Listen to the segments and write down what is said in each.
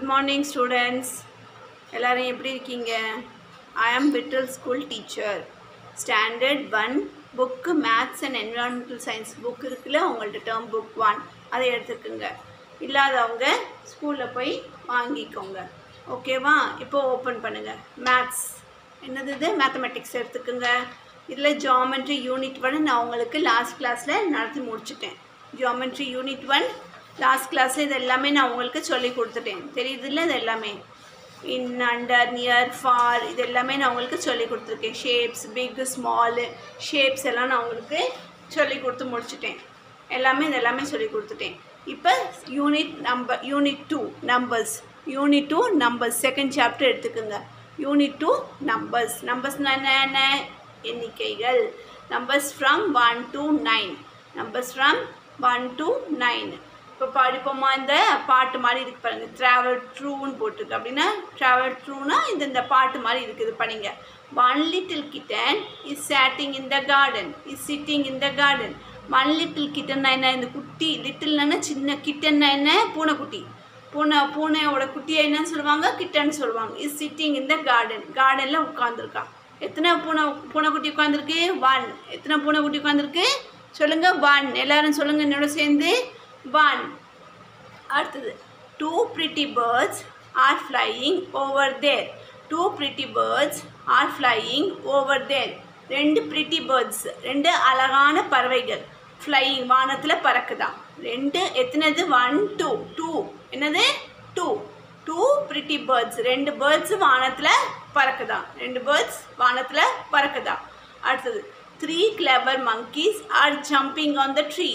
Good morning students எல்லாரும் எப்படி இருக்கீங்க I am Vittal school teacher standard one book maths and environmental science book இருக்குல்ல உங்கள்ட்ட டேர்ம் புக் ஒன் அதை எடுத்துக்கோங்க இல்லாதவங்க ஸ்கூலில் போய் வாங்கிக்கோங்க ஓகேவா இப்போ ஓப்பன் பண்ணுங்கள் மேத்ஸ் என்னது இது மேத்தமெட்டிக்ஸ் எடுத்துக்கோங்க இதில் ஜாமெட்ரி யூனிட் ஒன் நான் உங்களுக்கு லாஸ்ட் கிளாஸில் நடத்தி முடிச்சிட்டேன் ஜாமெட்ரி யூனிட் ஒன் லாஸ்ட் கிளாஸில் இது எல்லாமே நான் உங்களுக்கு சொல்லி கொடுத்துட்டேன் தெரியுதுல்ல இது எல்லாமே இன் அண்டர் நியர் ஃபார் இது எல்லாமே நான் உங்களுக்கு சொல்லி கொடுத்துருக்கேன் ஷேப்ஸ் பிக் ஸ்மாலு ஷேப்ஸ் எல்லாம் நான் உங்களுக்கு சொல்லி கொடுத்து முடிச்சிட்டேன் எல்லாமே இது எல்லாமே சொல்லி கொடுத்துட்டேன் இப்போ unit number unit two numbers unit two numbers second chapter எடுத்துக்கோங்க யூனிட் டூ நம்பர்ஸ் நம்பர்ஸ்னால் என்ன என்ன எண்ணிக்கைகள் numbers from one to nine numbers from one to nine இப்போ படிப்போமா இந்த பாட்டு மாதிரி இருக்கு பாருங்க ட்ராவல் ட்ரூன்னு போட்டிருக்கு அப்படின்னா ட்ராவல் ட்ரூனா இந்த இந்த பாட்டு மாதிரி இருக்குது படிங்க one little kitten is sitting in the garden is sitting in the garden one little கிட்டன்னா என்ன இந்த குட்டி லிட்டில்னா சின்ன கிட்டன்னா என்ன பூனைக்குட்டி பூனை பூனையோட குட்டியை என்னன்னு சொல்லுவாங்க கிட்டன்னு சொல்லுவாங்க is sitting in the garden கார்டனில் உட்காந்துருக்கான் எத்தனை பூனை பூனைக்குட்டி உட்காந்துருக்கு ஒன் எத்தனை பூனைக்குட்டி உட்காந்துருக்கு சொல்லுங்க ஒன் எல்லாரும் சொல்லுங்க என்னோட சேர்ந்து ஒன் அடுத்தது two pretty birds are flying over there two pretty birds are flying over there ரெண்டு பிரிட்டி பேர்ட்ஸ் ரெண்டு அழகான பறவைகள் ஃப்ளையிங் வானத்தில் பறக்குதா ரெண்டு எத்தனது ஒன் டூ டூ என்னது டூ டூ பிரிட்டி பேர்ட்ஸ் ரெண்டு பேர்ட்ஸ் வானத்தில் பறக்குதா ரெண்டு பேர்ட்ஸ் வானத்தில் பறக்குதா அடுத்தது three clever monkeys are jumping on the tree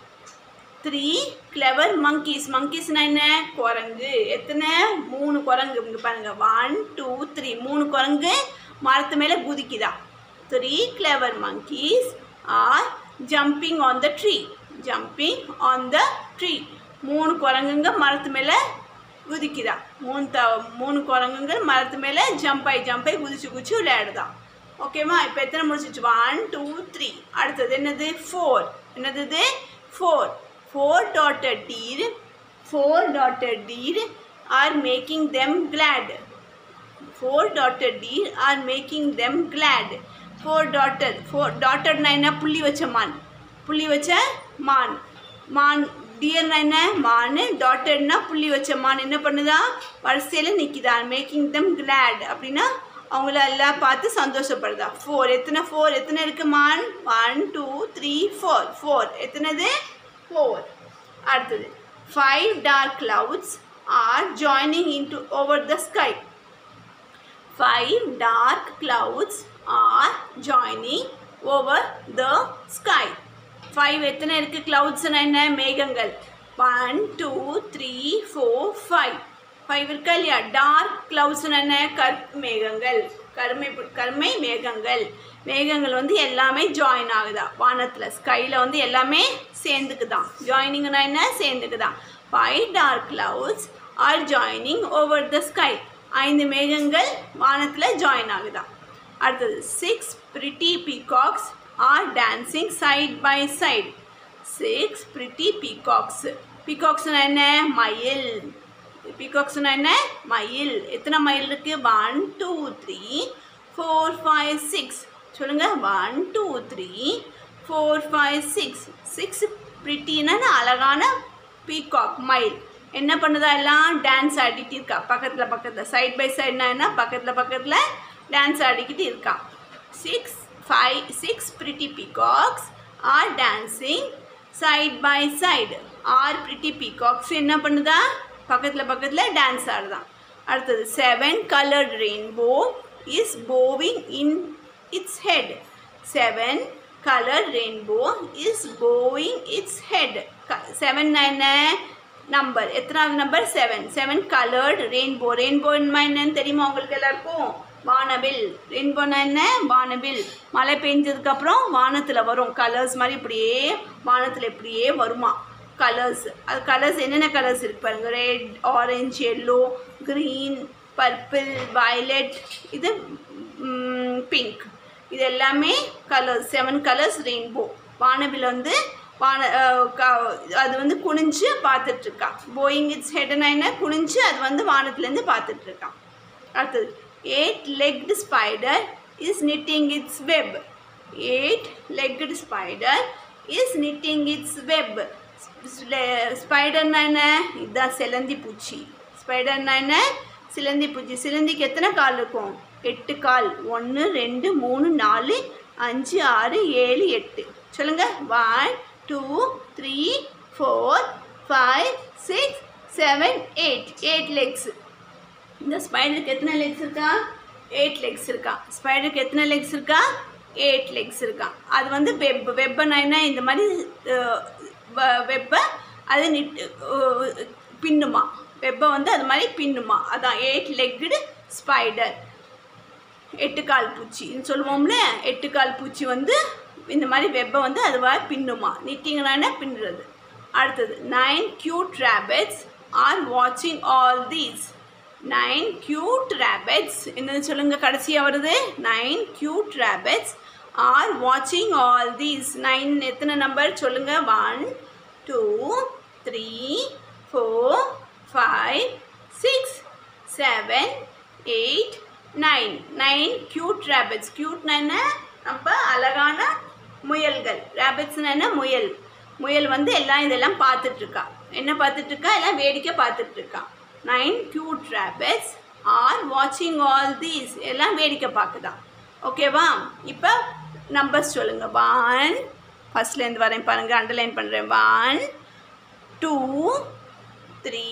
three clever monkeys monkeysனா என்ன குரங்கு எத்தனை மூணு குரங்கு இங்க பாருங்க ஒன் டூ த்ரீ மூணு குரங்கு மரத்து மேலே குதிக்குதா three clever monkeys are jumping on the tree jumping on the tree மூணு குரங்குங்க மரத்து மேலே குதிக்குதா மூணு த மூணு குரங்குங்க மரத்து மேலே ஜம்ப் ஆகி ஜம்ப் ஆகி குதிச்சு குதிச்சு விளையாடுதான் ஓகேவா இப்போ எத்தனை முடிச்சிச்சு ஒன் டூ த்ரீ அடுத்தது என்னது ஃபோர் என்னது இது four four dotted deer four dotted deer are making them glad four dotted deer are making them glad four dotted four டாட்டர்னா என்ன புள்ளி வச்ச மான் புள்ளி வச்ச மான் மான் டியர்னா என்ன மான் டாட்டர்னா புள்ளி வச்ச மான் என்ன பண்ணுதா வரிசையில் நிற்கிதா மேக்கிங் தெம் கிளாட் அப்படின்னா அவங்கள எல்லாம் பார்த்து சந்தோஷப்படுதா ஃபோர் எத்தனை ஃபோர் எத்தனை இருக்கு மான் one two three four four எத்தனைது ஃபோர் அடுத்தது five dark clouds are joining into over the sky five dark clouds are joining over the sky five எத்தனை இருக்குது கிளவுட்ஸ்னா என்ன மேகங்கள் one two three four five five இருக்கா இல்லையா டார்க் கிளவுட்ஸ்னு என்ன கருப்பு மேகங்கள் கருமை கருமை மேகங்கள் மேகங்கள் வந்து எல்லாமே ஜாயின் ஆகுதா வானத்தில் ஸ்கையில் வந்து எல்லாமே சேர்ந்துக்குதான் ஜாயினிங்னா என்ன சேர்ந்துக்குதான் five dark clouds are joining over the sky ஐந்து மேகங்கள் வானத்தில் ஜாயின் ஆகுதா அடுத்தது six pretty peacocks are dancing side by side six pretty peacocks பீகாக்ஸ்னா என்ன மயில் பீகாக்ஸ்னா என்ன மயில் எத்தனை மயில் இருக்கு one two three four five six சொல்லுங்க one two three four five six six பிரிட்டின்னா அழகான பீகாக் மயில் என்ன பண்ணுதா எல்லாம் டான்ஸ் ஆடிக்கிட்டு இருக்கா பக்கத்தில் பக்கத்தில் சைட் பை சைட்னா என்ன பக்கத்தில் பக்கத்தில் டான்ஸ் ஆடிக்கிட்டு இருக்கா six five six pretty peacocks are dancing side by side are pretty peacocks என்ன பண்ணுதா பக்கத்தில் பக்கத்தில் டான்ஸ் ஆடுதான் அடுத்தது seven coloured rainbow is bowing in its head seven colour rainbow is bowing its head seven என்ன number எத்தனாவது number seven seven coloured rainbow rainbow என்னன்னு தெரியுமா உங்களுக்கு எல்லாருக்கும் வானவில் ரெயின்போனா என்ன வானவில் மழை பெஞ்சதுக்கப்புறம் வானத்தில் வரும் கலர்ஸ் மாதிரி இப்படியே வானத்தில் இப்படியே வருமா கலர்ஸ் அது கலர்ஸ் என்னென்ன கலர்ஸ் இருக்கு பாருங்க red orange yellow green purple violet இது பிங்க் இது எல்லாமே கலர்ஸ் செவன் கலர்ஸ் ரெயின்போ வானவில் வந்து வான அஹ், க- அது வந்து குனிஞ்சு பார்த்துட்டு இருக்கான் போயிங் இட்ஸ் ஹெட்னா என்ன குனிஞ்சு அது வந்து வானத்துலேருந்து பார்த்துட்டு இருக்கான் அடுத்தது eight legged spider is knitting its web eight legged spider is knitting its web ஸ்பைடர்னா என்ன இதுதான் சிலந்தி பூச்சி ஸ்பைடர்னா என்ன சிலந்தி பூச்சி சிலந்திக்கு எத்தனை கால் இருக்கும் எட்டு கால் ஒன்று ரெண்டு மூணு நாலு அஞ்சு ஆறு ஏழு எட்டு சொல்லுங்க one two three four five six seven eight eight legs இந்த ஸ்பைடருக்கு எத்தனை லெக்ஸ் இருக்கா எயிட் லெக்ஸ் இருக்கா ஸ்பைடருக்கு எத்தனை லெக்ஸ் இருக்கா எயிட் லெக்ஸ் இருக்கா அது வந்து வெப் வெப்பனா என்ன இந்த மாதிரி வெப்பை அது நிட்டு பின்னுமா வெப்பை வந்து அது மாதிரி பின்னுமா அதான் எயிட் லெக்குடு ஸ்பைடர் எட்டுக்கால் பூச்சின்னு சொல்லுவோம்ல எட்டுக்கால் பூச்சி வந்து இந்த மாதிரி வெப்பை வந்து அதுவாக பின்னுமா நிட்டிங்கனா பின்னுறது அடுத்தது நைன் க்யூட் ரேபிட்ஸ் ஆர் வாட்சிங் all these nine cute rabbits என்னது சொல்லுங்க கடைசியாக வருது நைன் க்யூட் ரேபிட்ஸ் ஆர் வாட்சிங் ஆல் தீஸ் நைன் எத்தனை நம்பர் சொல்லுங்க one two three four five six seven eight nine nine cute rabbits க்யூட்னா என்ன நம்ம அழகான முயல்கள் ரேபிட்ஸ்னா என்ன முயல் முயல் வந்து எல்லாம் இதெல்லாம் பார்த்துட்டு இருக்கா என்ன பார்த்துட்டு இருக்கா எல்லாம் வேடிக்கை பார்த்துட்டு இருக்கா நைன் க்யூட் ரேபிட்ஸ் ஆர் வாட்சிங் ஆல் தீஸ் எல்லாம் வேடிக்கை பார்க்குதான் ஓகேவா இப்போ நம்பர்ஸ் சொல்லுங்க ஒன் ஃபர்ஸ்ட்லேருந்து வரேன் பாருங்க அண்டர்லைன் பண்ணுறேன் one two three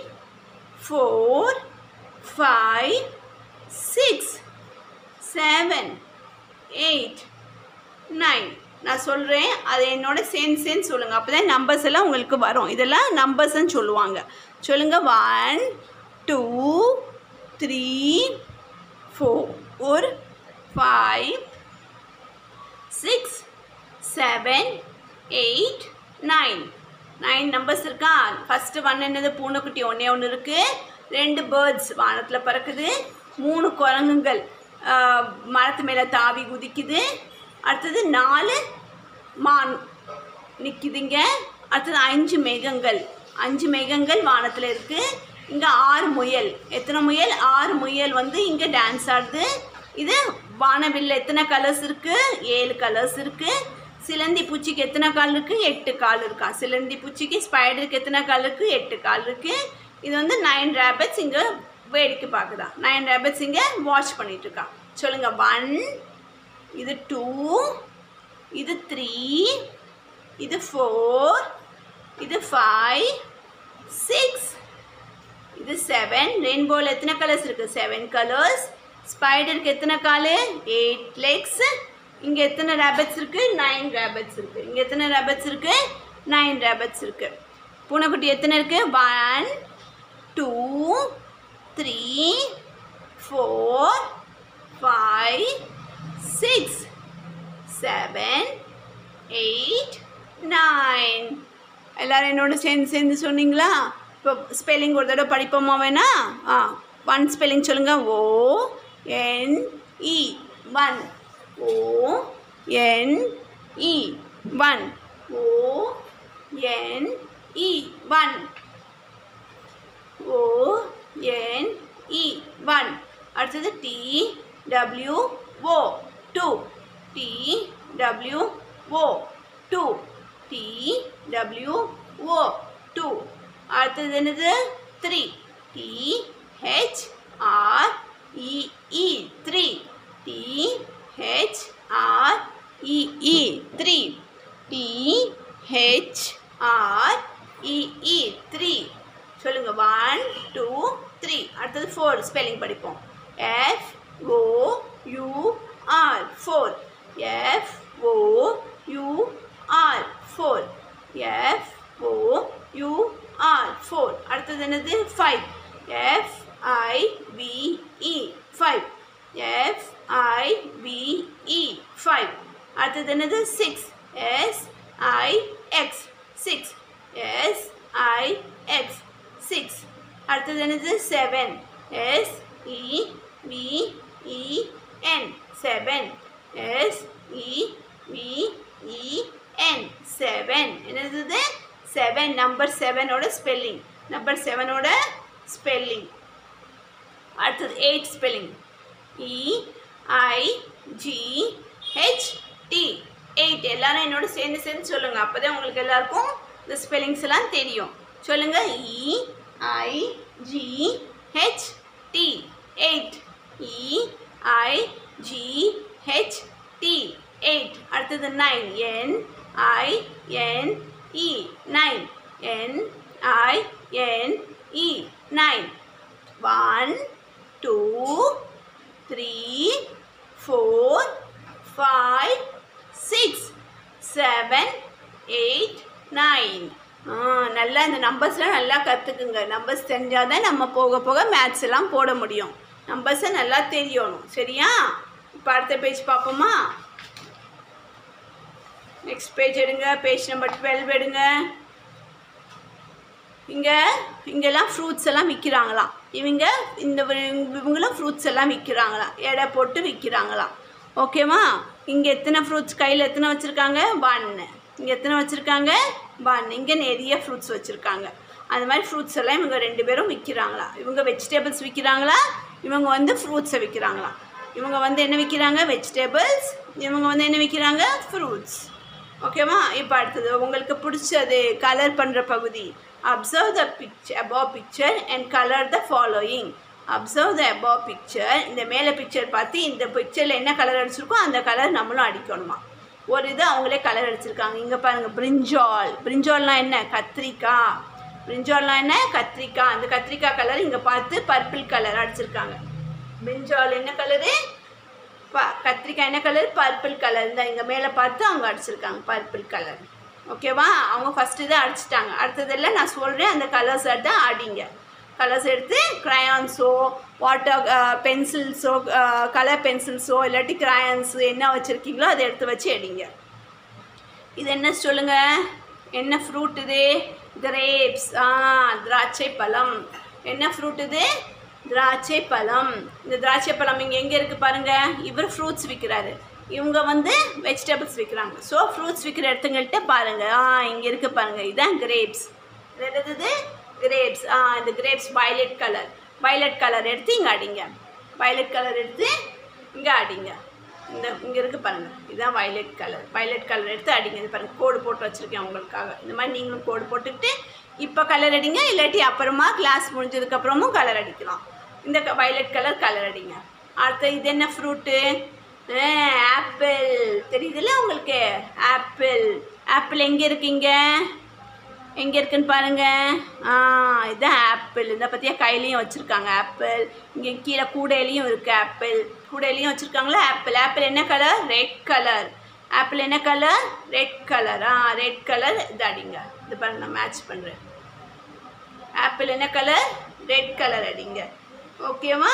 four five six seven eight nine நான் சொல்கிறேன் அதை என்னோட சேர்ந்து சேர்ந்து சொல்லுங்கள் அப்போ தான் நம்பர்ஸ் எல்லாம் உங்களுக்கு வரும் இதெல்லாம் நம்பர்ஸ்ன்னு சொல்லுவாங்க சொல்லுங்கள் one two three four five six seven eight nine nine numbers இருக்கா ஃபஸ்ட்டு ஒன் என்னது பூனைக்குட்டி ஒன்றே ஒன்று இருக்குது ரெண்டு பேர்ட்ஸ் வானத்தில் பறக்குது மூணு குரங்குகள் ஆஹ், மரத்து மேலே தாவி குதிக்குது அடுத்தது நாலு மான் நிற்குதுங்க அடுத்தது அஞ்சு மேகங்கள் அஞ்சு மேகங்கள் வானத்தில் இருக்குது இங்கே ஆறு முயல் எத்தனை முயல் ஆறு முயல் வந்து இங்கே டான்ஸ் ஆடுது இது வானவில் எத்தனை கலர்ஸ் இருக்குது ஏழு கலர்ஸ் இருக்குது சிலந்தி பூச்சிக்கு எத்தனை கால் இருக்குது எட்டு கால் இருக்கா சிலந்தி பூச்சிக்கு ஸ்பைடருக்கு எத்தனை கால் இருக்குது எட்டு கால் இருக்குது இது வந்து நைன் ரேபிட்ஸ் இங்கே வேடிக்கை பார்க்குதா நைன் ரேபிட்ஸ் இங்கே வாட்ச் பண்ணிட்டு இருக்கா சொல்லுங்க ஒன் இது டூ இது த்ரீ இது ஃபோர் இது ஃபைவ் சிக்ஸ் இது செவன் ரெயின்போவில் எத்தனை கலர்ஸ் இருக்குது செவன் கலர்ஸ் ஸ்பைடருக்கு எத்தனை கால் எயிட் லெக்ஸ் இங்கே எத்தனை ரேபிட்ஸ் இருக்குது நைன் ரேபிட்ஸ் இருக்குது இங்கே எத்தனை ரேபிட்ஸ் இருக்குது நைன் ரேபிட்ஸ் இருக்குது பூனைக்குட்டி எத்தனை இருக்குது one two three four five six seven eight nine எல்லாரும் என்னோட சேர்ந்து சேர்ந்து சொன்னீங்களா இப்போ ஸ்பெல்லிங் ஒரு தடவை படிப்போமா வேணா ஆ ஒன் ஸ்பெல்லிங் சொல்லுங்க O N E one O N E one O N E one O N E one அடுத்தது T W O two T W O two T W O two அடுத்தது என்னது three T H R E E three T H R E E three T H R E E three சொல்லுங்க one two three அடுத்தது four spelling படிப்போம் F O U R four F O U R four F O U R four அடுத்தது என்னது five F I V E five F I V E five அடுத்தது என்னது six S I X six S I X six அடுத்தது என்னது seven S E V E N seven S E V E N seven என்னது seven number செவனோட spelling number செவனோட spelling அடுத்தது eight spelling E I G H T eight எல்லாரும் என்னோட சேர்ந்து சேர்ந்து சொல்லுங்கள் அப்போ தான் உங்களுக்கு எல்லாருக்கும் இந்த ஸ்பெல்லிங்ஸ் எல்லாம் தெரியும் சொல்லுங்கள் E I G H T eight E I G H T eight அடுத்தது nine N I N E nine N I N E nine one two three four five six seven eight nine நல்லா இந்த நம்பர்ஸ்லாம் நல்லா கற்றுக்குங்க numbers தெரிஞ்சால் தான் நம்ம போக போக maths எல்லாம் போட முடியும் நம்பர்ஸை நல்லா தெரியணும் சரியா இப்போ அடுத்த பேஜ் பார்ப்போமா நெக்ஸ்ட் பேஜ் எடுங்க பேஜ் நம்பர் டுவெல் எடுங்க இங்கே இங்கெல்லாம் ஃப்ரூட்ஸ் எல்லாம் விற்கிறாங்களாம் இவங்க இந்த இவங்களும் ஃப்ரூட்ஸ் எல்லாம் விற்கிறாங்களாம் எடை போட்டு விற்கிறாங்களாம் ஓகேவா இங்கே எத்தனை ஃப்ரூட்ஸ் கையில் எத்தனை வச்சுருக்காங்க ஒன்று இங்கே எத்தனை வச்சுருக்காங்க ஒன் இங்கே நிறைய ஃப்ரூட்ஸ் வச்சுருக்காங்க அந்த மாதிரி ஃப்ரூட்ஸ் எல்லாம் இவங்க ரெண்டு பேரும் விற்கிறாங்களா இவங்க வெஜிடபிள்ஸ் விற்கிறாங்களா இவங்க வந்து ஃப்ரூட்ஸை விற்கிறாங்களா இவங்க வந்து என்ன விற்கிறாங்க வெஜிடபிள்ஸ் இவங்க வந்து என்ன விற்கிறாங்க ஃப்ரூட்ஸ் ஓகேவா இப்போ அடுத்தது உங்களுக்கு பிடிச்சது கலர் பண்ணுற பகுதி observe the picture above picture and colour the following observe the above picture இந்த மேலே பிக்சர் பார்த்து இந்த பிக்சரில் என்ன கலர் அடிச்சிருக்கோ அந்த கலர் நம்மளும் அடிக்கணுமா ஒரு இது அவங்களே கலர் அடிச்சிருக்காங்க இங்கே பாருங்கள் பிரிஞ்சால் பிரிஞ்சால்னால் என்ன கத்திரிக்காய் பிரிஞ்சால்னால் என்ன கத்திரிக்காய் அந்த கத்திரிக்காய் கலர் இங்கே பார்த்து பர்பிள் கலர் அடிச்சிருக்காங்க பிரிஞ்சால் என்ன கலரு ப கத்திரிக்காய் என்ன கலர் பர்பிள் கலர் இந்த இங்கே மேலே பார்த்து அவங்க அடிச்சிருக்காங்க பர்பிள் கலர் ஓகேவா அவங்க ஃபஸ்ட்டு இதை அடிச்சிட்டாங்க அடுத்ததெல்லாம் நான் சொல்கிறேன் அந்த கலர்ஸ் எடுத்து அடிங்க கலர்ஸ் எடுத்து க்ரையான்ஸோ வாட்டர் பென்சில்ஸோ கலர் பென்சில்ஸோ இல்லாட்டி க்ரையான்ஸு என்ன வச்சுருக்கீங்களோ அதை எடுத்து வச்சு அடிங்க இது என்ன சொல்லுங்க என்ன ஃப்ரூட் இது கிரேப்ஸ் ஆ திராட்சை பழம் என்ன ஃப்ரூட் இது திராட்சை பழம் இந்த திராட்சை பழம் இங்கே எங்கே இருக்குது பாருங்கள் இவர் ஃப்ரூட்ஸ் விற்கிறாரு இவங்க வந்து வெஜிடபிள்ஸ் விற்கிறாங்க ஸோ ஃப்ரூட்ஸ் விற்கிற இடத்துங்கள்ட்ட பாருங்கள் ஆ இங்கே இருக்குது பாருங்கள் இதுதான் கிரேப்ஸ் என்னது கிரேப்ஸ் ஆ இந்த grapes violet colour violet colour எடுத்து இங்கே அடிங்க violet கலர் எடுத்து இங்கே அடிங்க இந்த இங்கே இருக்குது பாருங்கள் இதுதான் violet கலர் violet கலர் எடுத்து அடிங்க இது பாருங்கள் கோடு போட்டு வச்சுருக்கேன் உங்களுக்காக இந்த மாதிரி நீங்களும் கோடு போட்டுக்கிட்டு இப்போ கலர் அடிங்க இல்லாட்டி அப்புறமா கிளாஸ் முடிஞ்சதுக்கப்புறமும் கலர் அடிக்கலாம் இந்த violet கலர் கலர் அடிங்க அடுத்து இது என்ன ஃப்ரூட்டு ஆப்பிள் தெரியுதுல்ல உங்களுக்கு ஆப்பிள் ஆப்பிள் எங்கே இருக்கீங்க எங்கே இருக்குன்னு பாருங்க ஆ இதுதான் ஆப்பிள் இந்த பற்றியா கையிலையும் வச்சுருக்காங்க ஆப்பிள் இங்கே கீழே கூடையிலையும் இருக்குது ஆப்பிள் கூடையிலையும் வச்சுருக்காங்களா ஆப்பிள் ஆப்பிள் என்ன கலர் ரெட் கலர் ஆப்பிள் என்ன கலர் ரெட் கலர் ஆ ரெட் கலர் இது அடிங்க இது பாருங்க நான் மேட்ச் பண்ணுறேன் ஆப்பிள் என்ன கலர் ரெட் கலர் அடிங்க ஓகேவா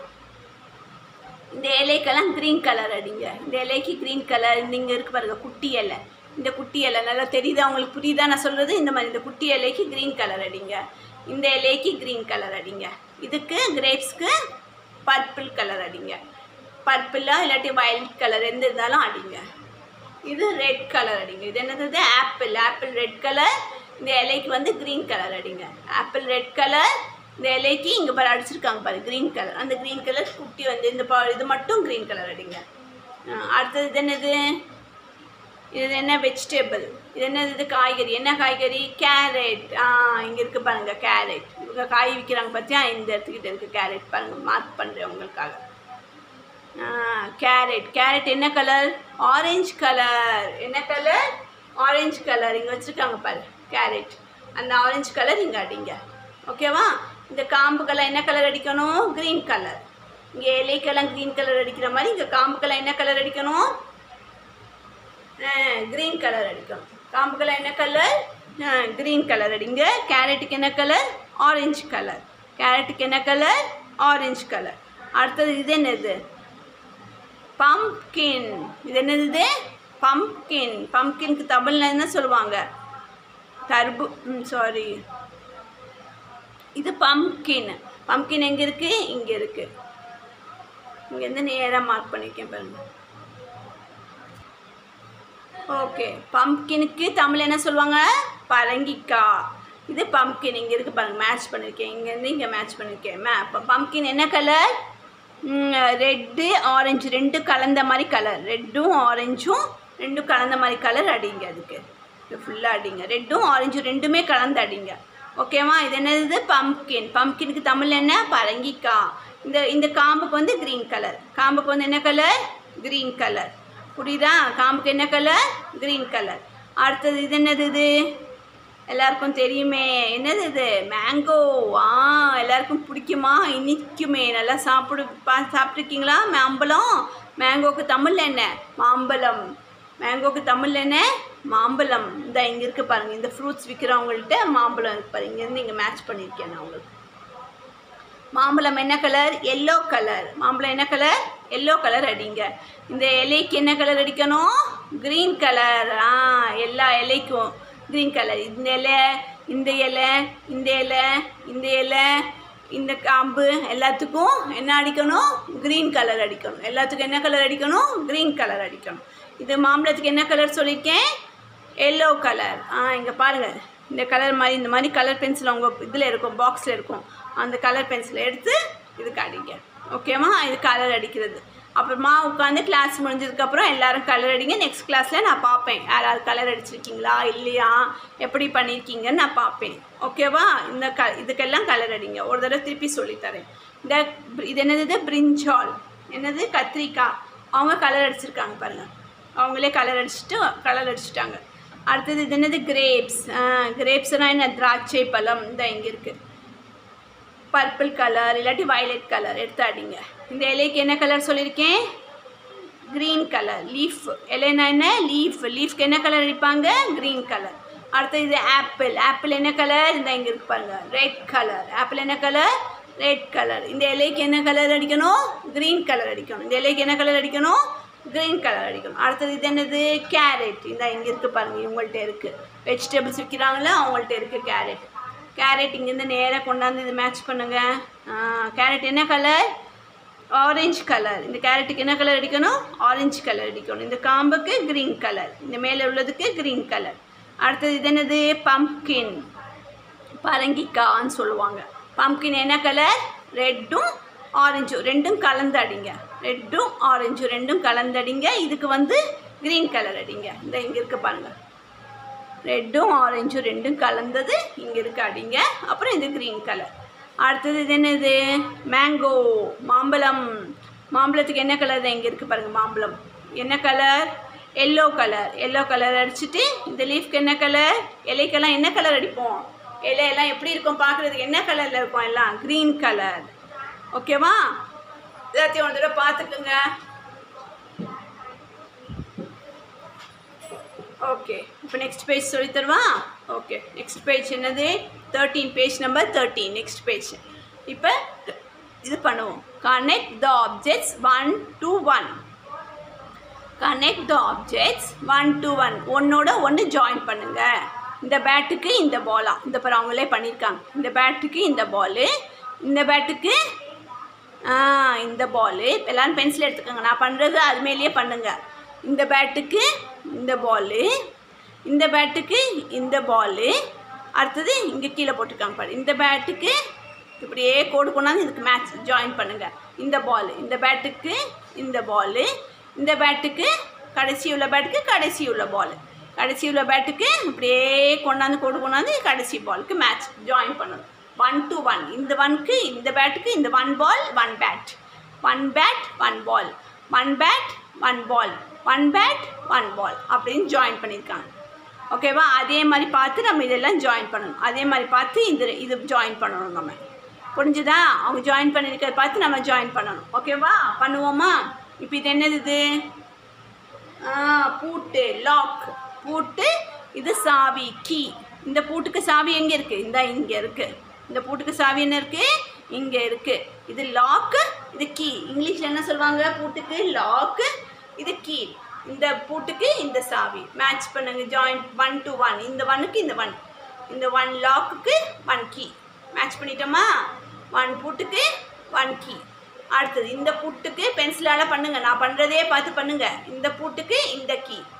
இந்த இலைக்கெல்லாம் க்ரீன் கலர் அடிங்க இந்த இலைக்கு க்ரீன் கலர் இந்த இங்கே இருக்கு பாருங்க குட்டி இலை இந்த குட்டி இலை நல்லா தெரியுதா உங்களுக்கு புரியுதா நான் சொல்கிறது இந்த மாதிரி இந்த குட்டி இலைக்கு க்ரீன் கலர் அடிங்க இந்த இலைக்கு க்ரீன் கலர் அடிங்க இதுக்கு கிரேப்ஸ்க்கு பர்பிள் கலர் அடிங்க பர்பிளாக இல்லாட்டி வயலட் கலர் எந்த இருந்தாலும் அடிங்க இது ரெட் கலர் அடிங்க இது என்னது ஆப்பிள் ஆப்பிள் ரெட் கலர் இந்த இலைக்கு வந்து க்ரீன் கலர் அடிங்க ஆப்பிள் ரெட் கலர் இந்த இலைக்கு இங்கே பாரு அடிச்சிருக்காங்க பாரு க்ரீன் கலர் அந்த க்ரீன் கலர் குட்டி வந்து இந்த பா இது மட்டும் க்ரீன் கலர் அடிங்க ஆ, அடுத்தது இது என்னது இது என்ன வெஜிடபிள் இது என்னது இது காய்கறி என்ன காய்கறி கேரட் ஆ இங்கே இருக்கு பாருங்க கேரட் இவங்க காய் விற்கிறாங்க பார்த்தியா இந்த இடத்துக்கிட்ட இருக்குது கேரட் பாருங்க மார்க் பண்ணுறேன் உங்களுக்காக கேரட் கேரட் என்ன கலர் ஆரஞ்சு கலர் என்ன கலர் ஆரஞ்சு கலர் இங்கே வச்சுருக்காங்க பாரு கேரட் அந்த ஆரஞ்சு கலர் இங்கே அடிங்க ஓகேவா இந்த காம்புக்கெல்லாம் என்ன கலர் அடிக்கணும் க்ரீன் கலர் இங்கே இலைக்கெல்லாம் க்ரீன் கலர் அடிக்கிற மாதிரி இங்கே காம்புக்கெல்லாம் என்ன கலர் அடிக்கணும் க்ரீன் கலர் அடிக்கணும் காம்புக்கெல்லாம் என்ன கலர் க்ரீன் கலர் அடிங்க கேரட்டுக்கு என்ன கலர் ஆரஞ்சு கலர் கேரட்டுக்கு என்ன கலர் ஆரஞ்சு கலர் அடுத்தது இது என்னது பம்ப்கின் இது என்னது பம்ப்கின் பம்ப்கின்க்கு தமிழில் என்ன சொல்லுவாங்க தர்பு சாரி இது பம்ப்கின் பம்ப்கின் எங்கே இருக்குது இங்கே இருக்குது இங்கேருந்து நேராக மார்க் பண்ணியிருக்கேன் பாருங்க ஓகே பம்ப்கினுக்கு தமிழ் என்ன சொல்லுவாங்க பரங்கிக்காய் இது பம்ப்கின் இங்கே இருக்கு பாருங்க மேட்ச் பண்ணியிருக்கேன் இங்கேருந்து இங்கே மேட்ச் பண்ணியிருக்கேன் மே பம்ப்கின் என்ன கலர் ரெட்டு ஆரஞ்சு ரெண்டும் கலந்த மாதிரி கலர் ரெட்டும் ஆரஞ்சும் ரெண்டும் கலந்த மாதிரி கலர் அடிங்க அதுக்கு இது ஃபுல்லாக அடிங்க ரெட்டும் ஆரஞ்சும் ரெண்டுமே கலந்து அடிங்க ஓகேவா இது என்னது பம்ப்கின் பம்ப்கினுக்கு தமிழ் என்ன பரங்கிக்காய் இந்த இந்த காம்புக்கு வந்து க்ரீன் கலர் காம்புக்கு வந்து என்ன கலர் க்ரீன் கலர் புரியுதா காம்புக்கு என்ன கலர் க்ரீன் கலர் அடுத்தது இது என்னது இது எல்லாருக்கும் தெரியுமே என்னது இது மேங்கோ ஆ எல்லாருக்கும் பிடிக்குமா இனிக்குமே நல்லா சாப்பிடு பா சாப்பிட்ருக்கீங்களா மாம்பழம் மேங்கோக்கு தமிழில் என்ன மாம்பழம் மேங்கோக்கு தமிழில் என்ன மாம்பழம் இந்த இங்கே இருக்கு பாருங்க இந்த ஃப்ரூட்ஸ் விற்கிறவங்கள்ட்ட மாம்பழம் இருக்கு பாருங்க இங்கேருந்து இங்கே மேட்ச் பண்ணியிருக்கேன் நான் உங்களுக்கு மாம்பழம் என்ன கலர் எல்லோ கலர் மாம்பழம் என்ன கலர் எல்லோ கலர் அடிங்க இந்த இலைக்கு என்ன கலர் அடிக்கணும் க்ரீன் கலர் ஆ எல்லா இலைக்கும் க்ரீன் கலர் இந்த இலை இந்த இலை இந்த இலை இந்த இலை இந்த காம்பு எல்லாத்துக்கும் என்ன அடிக்கணும் க்ரீன் கலர் அடிக்கணும் எல்லாத்துக்கும் என்ன கலர் அடிக்கணும் க்ரீன் கலர் அடிக்கணும் இது மாம்பழத்துக்கு என்ன கலர் சொல்லியிருக்கேன் எல்லோ கலர் ஆ இங்கே பாருங்கள் இந்த கலர் மாதிரி இந்த மாதிரி கலர் பென்சில் உங்கள் இதில் இருக்கும் பாக்ஸில் இருக்கும் அந்த கலர் பென்சிலை எடுத்து இதுக்கு அடிங்க ஓகேவா இது கலர் அடிக்கிறது அப்புறமா உட்காந்து கிளாஸ் முடிஞ்சதுக்கப்புறம் எல்லாரும் கலர் அடிங்க நெக்ஸ்ட் கிளாஸில் நான் பார்ப்பேன் யாராவது கலர் அடிச்சிருக்கீங்களா இல்லையா எப்படி பண்ணியிருக்கீங்கன்னு நான் பார்ப்பேன் ஓகேவா இந்த க இதுக்கெல்லாம் கலர் அடிங்க ஒரு தடவை திருப்பி சொல்லித்தரேன் இந்த இது என்னது பிரிஞ்சால் என்னது கத்திரிக்காய் அவங்க கலர் அடிச்சிருக்காங்க பாருங்கள் அவங்களே கலர் அடிச்சுட்டு கலர் அடிச்சிட்டாங்க அடுத்தது இது என்னது கிரேப்ஸ் கிரேப்ஸ்னால் என்ன திராட்சை பழம் இந்த இங்கே இருக்குது பர்பிள் கலர் இல்லாட்டி வயலட் கலர் எடுத்து அடிங்க இந்த இலைக்கு என்ன கலர் சொல்லியிருக்கேன் க்ரீன் கலர் லீஃப் இலைனா என்ன லீஃப் லீஃப்க்கு என்ன கலர் அடிப்பாங்க க்ரீன் கலர் அடுத்தது இது ஆப்பிள் ஆப்பிள் என்ன கலர் இந்த இங்கே இருக்கு பாருங்க ரெட் கலர் ஆப்பிள் என்ன கலர் ரெட் கலர் இந்த இலைக்கு என்ன கலர் அடிக்கணும் க்ரீன் கலர் அடிக்கணும் இந்த இலைக்கு என்ன கலர் அடிக்கணும் க்ரீன் கலர் அடிக்கணும் அடுத்தது இது என்னது கேரட் இந்த இங்கே இருக்குது பாருங்கள் இவங்கள்ட்ட இருக்குது வெஜிடபிள்ஸ் விற்கிறாங்களே அவங்கள்ட்ட இருக்குது கேரட் கேரட் இங்கேருந்து நேராக கொண்டாந்து இது மேட்ச் பண்ணுங்க கேரட் என்ன கலர் ஆரஞ்சு கலர் இந்த கேரட்டுக்கு என்ன கலர் அடிக்கணும் ஆரஞ்சு கலர் அடிக்கணும் இந்த காம்புக்கு க்ரீன் கலர் இந்த மேலே உள்ளதுக்கு க்ரீன் கலர் அடுத்தது இது என்னது பம்ப்கின் பரங்கிக்கான்னு சொல்லுவாங்க பம்ப்கின் என்ன கலர் ரெட்டும் ஆரஞ்சும் ரெண்டும் கலந்து அடிங்க ரெட்டும் ஆரஞ்சும் ரெண்டும் கலந்து அடிங்க இதுக்கு வந்து க்ரீன் கலர் அடிங்க இந்த இங்கே இருக்க பாருங்க ரெட்டும் ஆரஞ்சும் ரெண்டும் கலந்தது இங்கே இருக்க அடிங்க அப்புறம் இது க்ரீன் கலர் அடுத்தது இது என்னது மேங்கோ மாம்பழம் மாம்பழத்துக்கு என்ன கலர் தான் இங்கே இருக்குது பாருங்கள் மாம்பழம் என்ன colour yellow colour yellow colour அடிச்சுட்டு இந்த லீஃப்க்கு என்ன கலர் இலைக்கெல்லாம் என்ன கலர் அடிப்போம் இலையெல்லாம் எப்படி இருக்கும் பார்க்குறதுக்கு என்ன கலரில் இருக்கும் எல்லாம் க்ரீன் கலர் ஓகேவா எல்லாத்தையும் ஒரு தடவை பார்த்துக்குங்க ஓகே இப்போ நெக்ஸ்ட் பேஜ் சொல்லி தருவா ஓகே நெக்ஸ்ட் பேஜ் என்னது thirteen page number thirteen next page இப்போ இது பண்ணுவோம் connect the objects one to one connect the objects one to one ஒன்னோட ஒன்று ஜாயின் பண்ணுங்க இந்த பேட்டுக்கு இந்த பாலா இந்த பாரு அவங்களே பண்ணியிருக்காங்க இந்த பேட்டுக்கு இந்த பாலு இந்த பேட்டுக்கு இந்த பாலு எல்லாரும் பென்சில் எடுத்துக்கோங்க நான் பண்ணுறது அது மேலேயே பண்ணுங்க இந்த பேட்டுக்கு இந்த பாலு இந்த பேட்டுக்கு இந்த பாலு அடுத்தது இங்கே கீழே போட்டிருக்காங்க பாரு இந்த பேட்டுக்கு இப்படியே கோடு கொண்டாந்து இதுக்கு மேட்ச் ஜாயின் பண்ணுங்கள் இந்த பால் இந்த பேட்டுக்கு இந்த பாலு இந்த பேட்டுக்கு கடைசி உள்ள பேட்டுக்கு கடைசி உள்ள பால் கடைசி உள்ள பேட்டுக்கு இப்படியே கொண்டாந்து கோடு கொண்டாந்து கடைசி பாலுக்கு மேட்ச் ஜாயின் பண்ணணும் ஒன் டு ஒன் இந்த ஒன்க்கு இந்த பேட்டுக்கு இந்த one ball one bat one bat one ball one bat one ball one bat one ball அப்படின்னு ஜாயின் பண்ணியிருக்காங்க ஓகேவா அதே மாதிரி பார்த்து நம்ம இதெல்லாம் ஜாயின் பண்ணணும் அதே மாதிரி பார்த்து இது இது ஜாயின் பண்ணணும் நம்ம புரிஞ்சுதா அவங்க ஜாயின் பண்ணியிருக்கிறத பார்த்து நம்ம ஜாயின் பண்ணணும் ஓகேவா பண்ணுவோமா இப்போ இது என்னது இது ஆ, பூட்டு லாக் பூட்டு இது சாவி கீ இந்த பூட்டுக்கு சாவி எங்கே இருக்குது இந்த இங்கே இருக்குது இந்த பூட்டுக்கு சாவி என்ன இருக்குது இங்கே இருக்குது இது லாக்கு இது கீ இங்கிலீஷில் என்ன சொல்லுவாங்க பூட்டுக்கு லாக்கு இது கீ இந்த பூட்டுக்கு இந்த சாவி மேட்ச் பண்ணுங்க ஜாயின் ஒன் டு ஒன் இந்த ஒன்னுக்கு இந்த ஒன் இந்த ஒன் லாக்குக்கு ஒன் கீ மேட்ச் பண்ணிட்டோமா ஒன் பூட்டுக்கு ஒன் கீ அடுத்தது இந்த பூட்டுக்கு பென்சிலால் பண்ணுங்க நான் பண்ணுறதே பார்த்து பண்ணுங்க இந்த பூட்டுக்கு இந்த கீ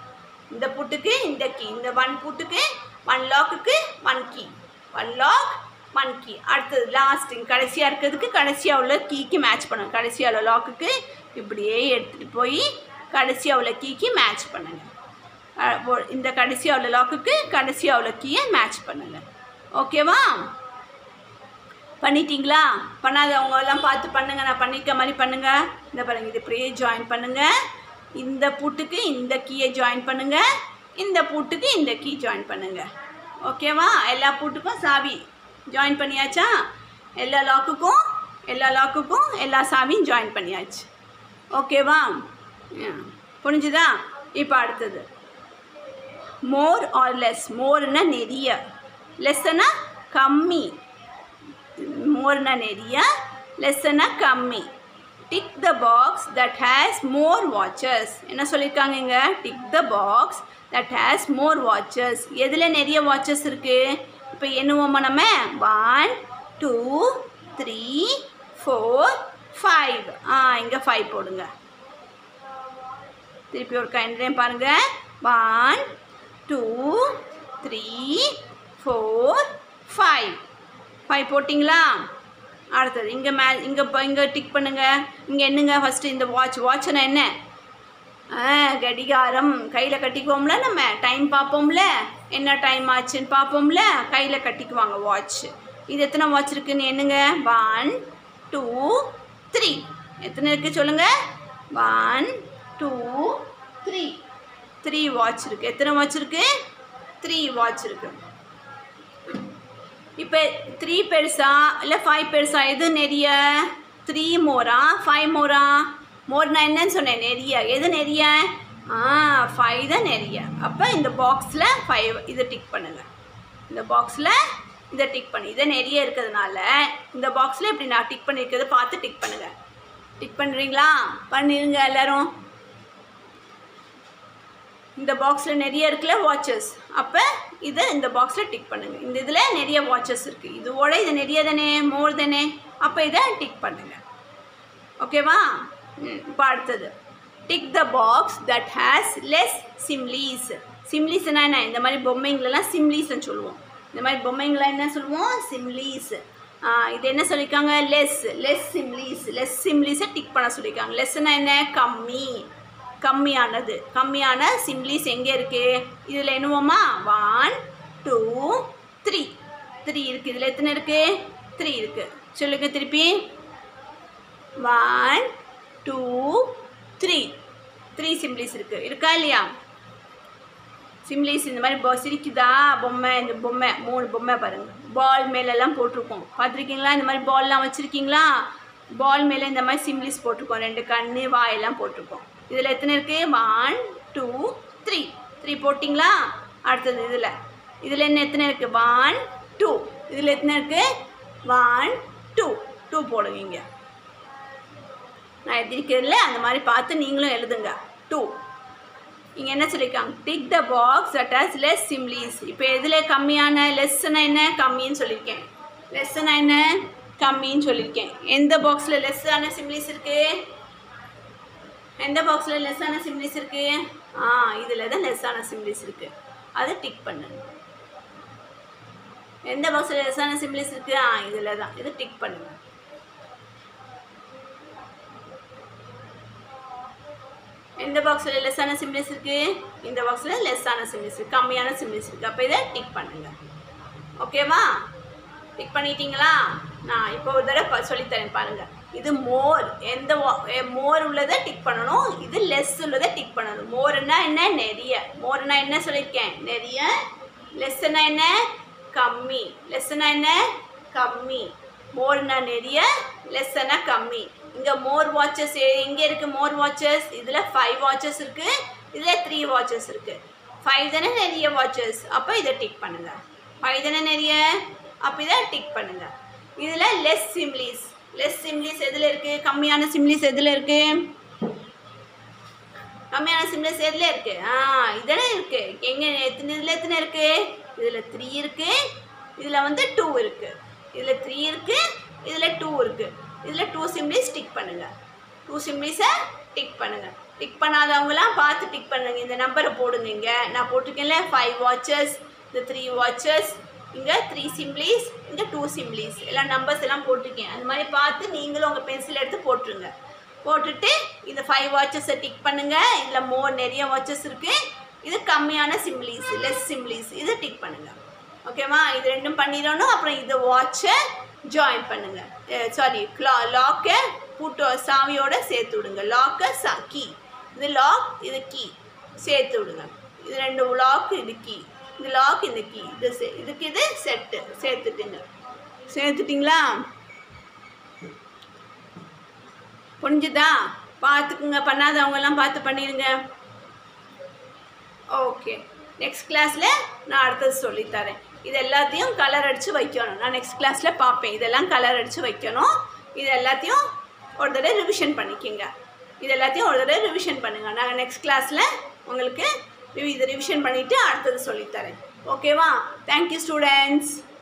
இந்த பூட்டுக்கு இந்த கீ இந்த ஒன் பூட்டுக்கு ஒன் லாக்குக்கு one key one lock one key அடுத்தது லாஸ்ட் கடைசியாக இருக்கிறதுக்கு கடைசியாக உள்ள கீக்கு மேட்ச் பண்ணுங்க கடைசியாக உள்ள லாக்குக்கு இப்படியே எடுத்துகிட்டு போய் கடைசியாக உள்ள கீக்கு மேட்ச் பண்ணுங்க அஹ் ஒ- இந்த கடைசியாக உள்ள லாக்குக்கு கடைசியாக உள்ள கீயை மேட்ச் பண்ணுங்க ஓகேவா பண்ணிட்டீங்களா பண்ணாதவங்க எல்லாம் பார்த்து பண்ணுங்க நான் பண்ணிக்க மாதிரி பண்ணுங்க இந்த பாருங்க இது இப்படியே ஜாயின் பண்ணுங்க இந்த பூட்டுக்கு இந்த கீயை ஜாயின் பண்ணுங்க இந்த பூட்டுக்கு இந்த கீ ஜாயின் பண்ணுங்க ஓகேவா எல்லா பூட்டுக்கும் சாவி ஜாயின் பண்ணியாச்சா எல்லா லாக்குக்கும் எல்லா லாக்குக்கும் எல்லா சாவியும் ஜாயின் பண்ணியாச்சு ஓகேவா ம். புரிஞ்சுதா இப்போ அடுத்தது மோர் ஆர் லெஸ் மோர்னா நிறைய லெஸ்ஸனா கம்மி மோர்னா நிறைய லெஸ்ஸனா கம்மி tick the box that has more watches என்ன சொல்லியிருக்காங்க இங்க tick the box that has more watches எதில் நிறைய வாட்சஸ் இருக்குது இப்போ எண்ணுவோமா நம்ம one two three four five ஆ இங்கே ஃபைவ் போடுங்க திருப்பி ஒரு கைண்ட்ரையும் பாருங்க one two three four five five போட்டிங்களா அடுத்தது இங்கே மே இங்கே இங்கே டிக் பண்ணுங்க இங்கே என்னங்க ஃபஸ்ட்டு இந்த வாட்ச் வாட்ச்னா என்ன ஆ கடிகாரம் கையில் கட்டிக்குவோம்ல நம்ம டைம் பார்ப்போம்ல என்ன டைம் ஆச்சுன்னு பார்ப்போம்ல கையில் கட்டிக்குவாங்க வாட்ச் இது எத்தனை வாட்ச் இருக்குன்னு என்னங்க ஒன் டூ த்ரீ எத்தனை இருக்குது சொல்லுங்கள் one two three three watch இருக்குது எத்தனை வாட்ச் இருக்குது த்ரீ வாட்ச் இருக்குது இப்போ த்ரீ பெருசா இல்லை ஃபைவ் பெருசா எது நிறைய த்ரீ மோரா ஃபைவ் மோரா மோர்னா என்னன்னு சொன்னேன் நிறைய எது நிறைய ஆ ஃபைவ் தான் நிறைய அப்போ இந்த பாக்ஸில் ஃபைவ் இதை டிக் பண்ணுங்க இந்த பாக்ஸில் இதை டிக் பண்ணி இதை நிறைய இருக்கிறதுனால இந்த பாக்ஸில் இப்படி நான் டிக் பண்ணியிருக்கிறத பார்த்து டிக் பண்ணுங்க டிக் பண்ணுறீங்களா பண்ணிடுங்க எல்லாரும் இந்த பாக்ஸில் நிறைய இருக்குல்ல வாட்சஸ் அப்போ இதை இந்த பாக்ஸில் டிக் பண்ணுங்கள் இந்த இதில் நிறைய வாட்சஸ் இருக்குது இதோட இது நிறைய தானே மோர் தானே அப்போ இதை டிக் பண்ணுங்கள் ஓகேவா இப்போ அடுத்தது tick the box that has less smileys சிம்லீஸ்னா என்ன இந்த மாதிரி பொம்மைங்களெல்லாம் சிம்லீஸ்ன்னு சொல்லுவோம் இந்த மாதிரி பொம்மைங்களாம் என்ன சொல்லுவோம் சிம்லீஸ் இது என்ன சொல்லியிருக்காங்க லெஸ் லெஸ் சிம்லீஸ் லெஸ் சிம்லீஸை டிக் பண்ண சொல்லியிருக்காங்க லெஸ்னா என்ன கம்மி கம்மியானது கம்மியான சிம்லீஸ் எங்கே இருக்குது இதில் என்னவோமா ஒன் டூ த்ரீ த்ரீ இருக்குது இதில் எத்தனை இருக்குது த்ரீ இருக்குது சொல்லுங்க திருப்பி one two three three smileys இருக்குது இருக்கா இல்லையா சிம்லீஸ் இந்த மாதிரி பொ சிரிக்குதா பொம்மை இந்த பொம்மை மூணு பொம்மை பாருங்கள் பால் மேலெல்லாம் போட்டிருக்கோம் பார்த்துருக்கீங்களா இந்த மாதிரி பால்லாம் வச்சுருக்கீங்களா பால் மேலே இந்த மாதிரி சிம்லீஸ் போட்டிருக்கோம் ரெண்டு கண்ணு வாயெல்லாம் போட்டிருக்கோம் இதில் எத்தனை இருக்குது ஒன் டூ த்ரீ த்ரீ போட்டிங்களா அடுத்தது இதில் இதில் என்ன எத்தனை இருக்குது ஒன் டூ இதில் எத்தனை இருக்குது ஒன் டூ டூ போடுங்க இங்கே நான் எழுதிருக்கிறதுல அந்த மாதிரி பார்த்து நீங்களும் எழுதுங்க டூ இங்கே என்ன சொல்லியிருக்காங்க tick the box that has less smileys இப்போ எதில் கம்மியான லெஸ்ஸுனா என்ன கம்மின்னு சொல்லியிருக்கேன் லெஸ்ஸுனா என்ன கம்மின்னு சொல்லியிருக்கேன் எந்த பாக்ஸில் லெஸ்ஸான சிம்லீஸ் இருக்குது எந்த பாக்ஸில் லெஸ்ஸான சிம்லீஸ் இருக்குது ஆ இதில் தான் லெஸ்ஸான சிம்லீஸ் இருக்குது அதை டிக் பண்ணுங்க எந்த பாக்ஸில் லெஸ்ஸான சிம்லீஸ் இருக்குது ஆ இதில் தான் இதை டிக் பண்ணுங்க எந்த பாக்ஸில் லெஸ்ஸான சிம்லிஸ் இருக்குது இந்த பாக்ஸில் லெஸ்ஸான சிம்லிஸ் இருக்குது கம்மியான சிம்லிஸ் இருக்குது அப்போ இதை டிக் பண்ணுங்க ஓகேவா டிக் பண்ணிட்டீங்களா நான் இப்போ ஒரு தடவை ப- சொல்லித்தரேன் பாருங்கள் இது மோர் எந்த மோர் உள்ளதை டிக் பண்ணணும் இது லெஸ் உள்ளதை டிக் பண்ணணும் மோர்னா என்ன நிறைய மோர்னா என்ன சொல்லியிருக்கேன் நிறைய லெஸ்ஸுனா என்ன கம்மி லெஸ்ஸுனா என்ன கம்மி மோர்னா நிறைய லெஸ்ஸனா கம்மி இங்கே மோர் வாட்சஸ் எங்கே இருக்குது மோர் வாட்சஸ் இதில் ஃபைவ் வாட்சஸ் இருக்குது இதில் த்ரீ வாட்சஸ் இருக்குது ஃபைவ் தானே நிறைய வாட்சஸ் அப்போ இதை டிக் பண்ணுங்க ஃபைவ் தானே நிறைய அப்போ இதை டிக் பண்ணுங்க இதில் லெஸ் சிம்லீஸ் லெஸ் சிம்லீஸ் எதில் இருக்குது கம்மியான சிம்லீஸ் எதில் இருக்குது கம்மியான சிம்லஸ் எதில் இருக்குது ஆ இதெல்லாம் இருக்குது எங்கே எத்தனை இதில் எத்தனை இருக்குது இதில் த்ரீ இருக்குது இதில் வந்து டூ இருக்குது இதில் த்ரீ இருக்குது இதில் டூ இருக்குது இதில் டூ சிம்லி ஸ்டிக் பண்ணுங்கள் டூ சிம்லிஸை டிக் பண்ணுங்கள் டிக் பண்ணாதவங்களாம் பார்த்து டிக் பண்ணுங்க இந்த நம்பரை போடுங்க இங்கே நான் போட்டிருக்கேன்ல ஃபைவ் வாட்சஸ் இந்த த்ரீ வாட்சஸ் இங்கே த்ரீ சிம்லிஸ் இங்கே டூ சிம்லிஸ் எல்லாம் நம்பர்ஸ் எல்லாம் போட்டிருக்கேன் அந்த மாதிரி பார்த்து நீங்களும் உங்கள் பென்சில் எடுத்து போட்டுருங்க போட்டுட்டு இந்த ஃபைவ் வாட்சஸை டிக் பண்ணுங்கள் இதில் மோர் நிறைய வாட்சஸ் இருக்குது இது கம்மியான சிம்லிஸ் லெஸ் சிம்லிஸ் இதை டிக் பண்ணுங்கள் ஓகேவா இது ரெண்டும் பண்ணிடணும் அப்புறம் இந்த வாட்சை ஜாயின் பண்ணுங்க சாரி க்ளா லாக்கை பூட்டோ சாவியோட சேர்த்து விடுங்க லாக்கை சா கீ இது லாக் இது கீ சேர்த்து விடுங்க இது ரெண்டு லாக் இது கீ இது லாக் இந்த கீ இது சே இதுக்கு இது செட்டு சேர்த்துட்டுங்க சேர்த்துட்டிங்களா புரிஞ்சுதா பார்த்துக்குங்க பண்ணாதவங்கெல்லாம் பார்த்து பண்ணிடுங்க ஓகே நெக்ஸ்ட் கிளாஸில் நான் அடுத்தது சொல்லித்தரேன் இது எல்லாத்தையும் கலர் அடித்து வைக்கணும் நான் நெக்ஸ்ட் கிளாஸில் பார்ப்பேன் இதெல்லாம் கலர் அடித்து வைக்கணும் இது எல்லாத்தையும் ஒரு தடவை ரிவிஷன் பண்ணிக்கோங்க இது எல்லாத்தையும் ஒரு தடவை ரிவிஷன் பண்ணுங்கள் நாங்கள் நெக்ஸ்ட் கிளாஸில் உங்களுக்கு இது ரிவிஷன் பண்ணிவிட்டு அடுத்தது சொல்லித்தரேன் ஓகேவா தேங்க்யூ ஸ்டூடெண்ட்ஸ்